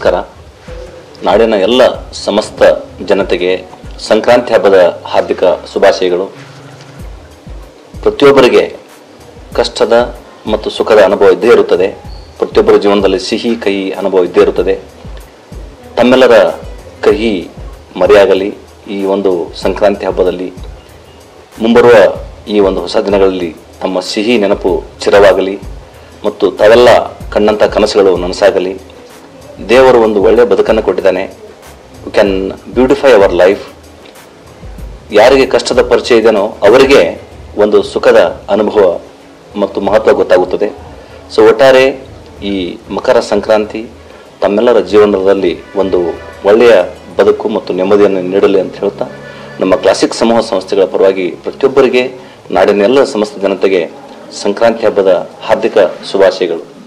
ನಮಸ್ಕಾರ ನಾಡಿನ ಎಲ್ಲ ಸಮಸ್ತ ಜನತೆಗೆ ಸಂಕ್ರಾಂತಿ ಹಬ್ಬದ ಹಾರ್ದಿಕ ಶುಭಾಶಯಗಳು ಪ್ರತಿಯೊಬ್ಬರಿಗೆ ಕಷ್ಟದ ಮತ್ತು ಸುಖದ ಅನುಭವ ಇದ್ದೇ ಇರುತ್ತದೆ ಪ್ರತಿಯೊಬ್ಬರ ಜೀವನದಲ್ಲಿ ಸಿಹಿ ಕಹಿ ಅನುಭವ ಇದ್ದೇ ಇರುತ್ತದೆ ತಮ್ಮೆಲ್ಲರ ಕಹಿ ಮರೆಯಾಗಲಿ ಈ ಒಂದು ಸಂಕ್ರಾಂತಿ ಹಬ್ಬದಲ್ಲಿ ಮುಂಬರುವ ಈ ಒಂದು ಹೊಸ ದಿನಗಳಲ್ಲಿ ತಮ್ಮ ಸಿಹಿ ನೆನಪು ಚಿರವಾಗಲಿ ಮತ್ತು ತಾವೆಲ್ಲ ಕಂಡಂಥ ಕನಸುಗಳು ನನಸಾಗಲಿ ದೇವರು ಒಂದು ಒಳ್ಳೆಯ ಬದುಕನ್ನು ಕೊಟ್ಟಿದ್ದಾನೆ you can beautify our life ಯಾರಿಗೆ ಕಷ್ಟದ ಪರಿಚಯ ಇದೆಯೋ ಅವರಿಗೆ ಒಂದು ಸುಖದ ಅನುಭವ ಮತ್ತು ಮಹತ್ವ ಗೊತ್ತಾಗುತ್ತದೆ ಸೊ ಒಟ್ಟಾರೆ ಈ ಮಕರ ಸಂಕ್ರಾಂತಿ ತಮ್ಮೆಲ್ಲರ ಜೀವನದಲ್ಲಿ ಒಂದು ಒಳ್ಳೆಯ ಬದುಕು ಮತ್ತು ನೆಮ್ಮದಿಯನ್ನು ನೀಡಲಿ ಅಂತ ಹೇಳ್ತಾ ನಮ್ಮ ಕ್ಲಾಸಿಕ್ ಸಮೂಹ ಸಂಸ್ಥೆಗಳ ಪರವಾಗಿ ಪ್ರತಿಯೊಬ್ಬರಿಗೆ ನಾಡಿನ ಎಲ್ಲ ಸಮಸ್ತ ಜನತೆಗೆ ಸಂಕ್ರಾಂತಿ ಹಬ್ಬದ ಹಾರ್ದಿಕ ಶುಭಾಶಯಗಳು